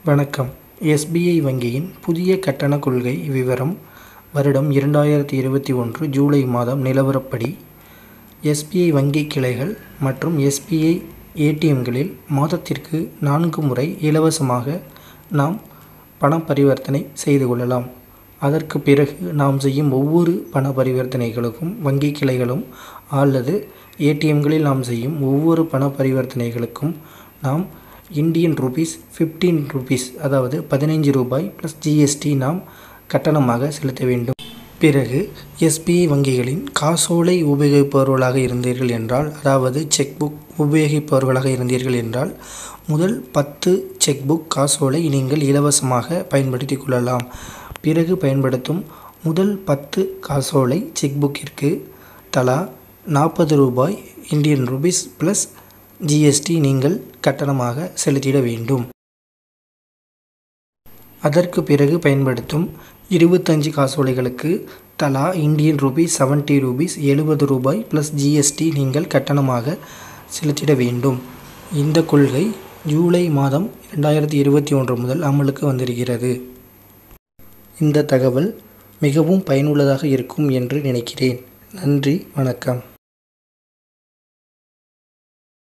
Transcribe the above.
வணக்கம் எஸ்பிஐ வங்கியின் புதிய கட்டணக் கொள்கை விவரம் வருடம் இரண்டாயிரத்தி இருபத்தி ஒன்று ஜூலை மாதம் நிலவரப்படி எஸ்பிஐ வங்கி கிளைகள் மற்றும் எஸ்பிஐ ஏடிஎம்களில் மாதத்திற்கு நான்கு முறை இலவசமாக நாம் பண பரிவர்த்தனை செய்து கொள்ளலாம் அதற்கு பிறகு நாம் செய்யும் ஒவ்வொரு பண பரிவர்த்தனைகளுக்கும் வங்கி கிளைகளும் அல்லது ஏடிஎம்களில் நாம் செய்யும் ஒவ்வொரு பண பரிவர்த்தனைகளுக்கும் நாம் இந்தியன் ருபீஸ் ஃபிஃப்டீன் ருபீஸ் அதாவது பதினைஞ்சு ரூபாய் ப்ளஸ் ஜிஎஸ்டி நாம் கட்டணமாக செலுத்த வேண்டும் பிறகு எஸ்பிஐ வங்கிகளின் காசோலை உபயோகிப்பவர்களாக இருந்தீர்கள் என்றால் அதாவது செக் புக் உபயோகிப்பவர்களாக இருந்தீர்கள் என்றால் முதல் பத்து செக் புக் காசோலை நீங்கள் இலவசமாக பயன்படுத்தி கொள்ளலாம் பிறகு பயன்படுத்தும் முதல் பத்து காசோலை செக் புக்கிற்கு தலா நாற்பது ரூபாய் இந்தியன் ருபீஸ் ப்ளஸ் ஜிஎஸ்டி நீங்கள் கட்டணமாக செலுத்திட வேண்டும் அதற்கு பிறகு பயன்படுத்தும் இருபத்தஞ்சு காசோலைகளுக்கு தலா இந்தியன் ருபீஸ் செவன்ட்டி ரூபீஸ் எழுபது ரூபாய் ப்ளஸ் ஜிஎஸ்டி நீங்கள் கட்டணமாக செலுத்திட வேண்டும் இந்த கொள்கை ஜூலை மாதம் ரெண்டாயிரத்தி இருபத்தி ஒன்று முதல் அமலுக்கு வந்திருக்கிறது இந்த தகவல் மிகவும் பயனுள்ளதாக இருக்கும் என்று நினைக்கிறேன் நன்றி வணக்கம்